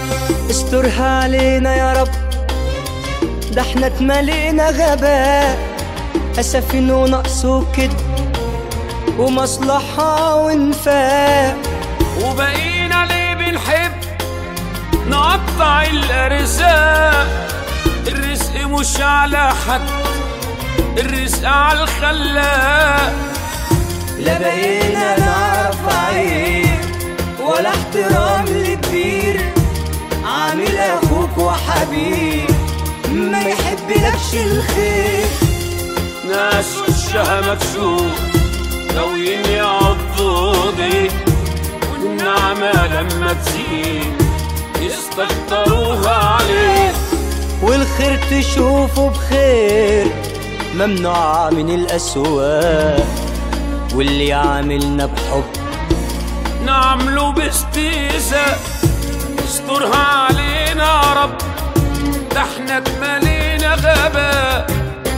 استرها علينا يا رب ده احنا اتملينا غباء أسفين ونقص وكد ومصلحة وانفاق وبقينا ليه بنحب نقطع الارزاق الرزق مش على حد الرزق على الخلاق لا بقينا نعرف عيب ولا احترام لكبير عامل اخوك وحبيب ما يحبلكش الخير ناس وشها مكسور ناويين يعضوا بيك والنعمة لما تزيد يستكتروها عليك والخير تشوفه بخير ممنوع من الأسواق واللي عاملنا بحب نعمله باستيزاء استرها علينا يا رب ده احنا اتملينا غباء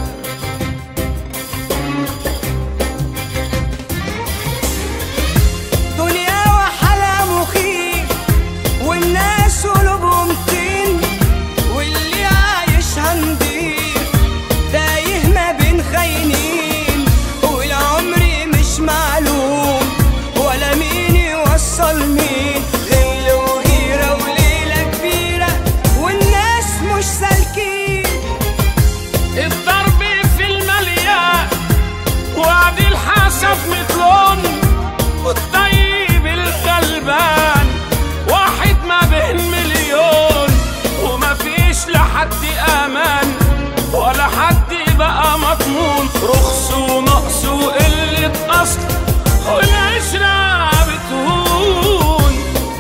دنيا وحلا مخيف والناس قلوبهم طين واللي عايشها نضيف تايه ما بين خاينين والعمر مش معلوم ولا مين يوصل مين غل وغيرة وليلة كبيرة والناس مش سالكين الضرب في المليان وعد الحسب متلون والطيب الغلبان واحد ما بين مليون وما فيش لحد امان ولا حد بقى مضمون رخص ونقص وقلة اصل والعشرة بتهون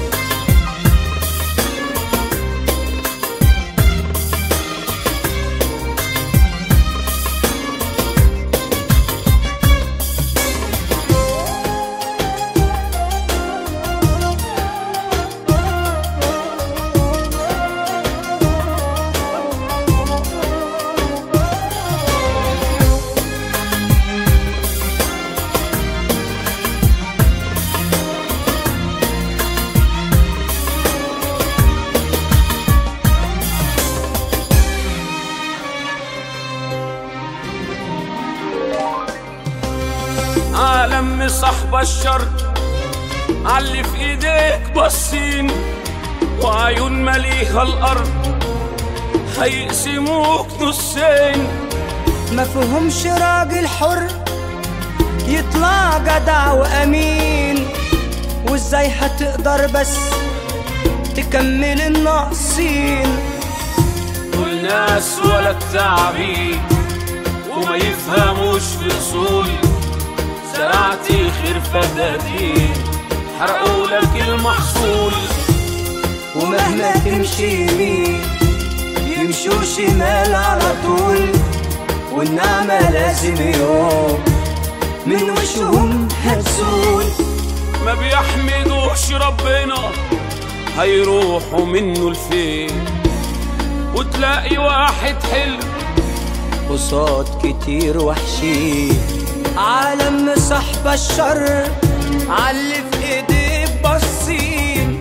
عالم صاحب الشر علي في ايديك باصين وعيون مليها الارض هيقسموك نصين ما فيهمش راجل حر يطلع جدع وامين وازاي هتقدر بس تكمل الناقصين دول ناس ولا التعبين وما يفهموش في اصول زرعتي خير فدادين حرقوا لك المحصول ومهما تمشي يمين يمشوا شمال على طول والنعمة لازم يوم من وشهم هتزول ما بيحمدوش ربنا هيروحوا منه لفين وتلاقي واحد حلو قصاد كتير وحشين عالم صاحب الشر علي في ايديه باصين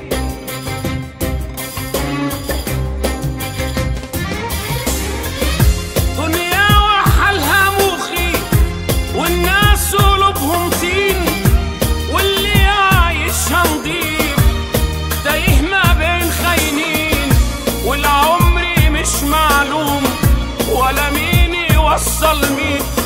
دنيا وحالها مخي والناس قلوبهم طين واللي عايشها نضيف تايه ما بين خاينين والعمر مش معلوم ولا مين يوصل مين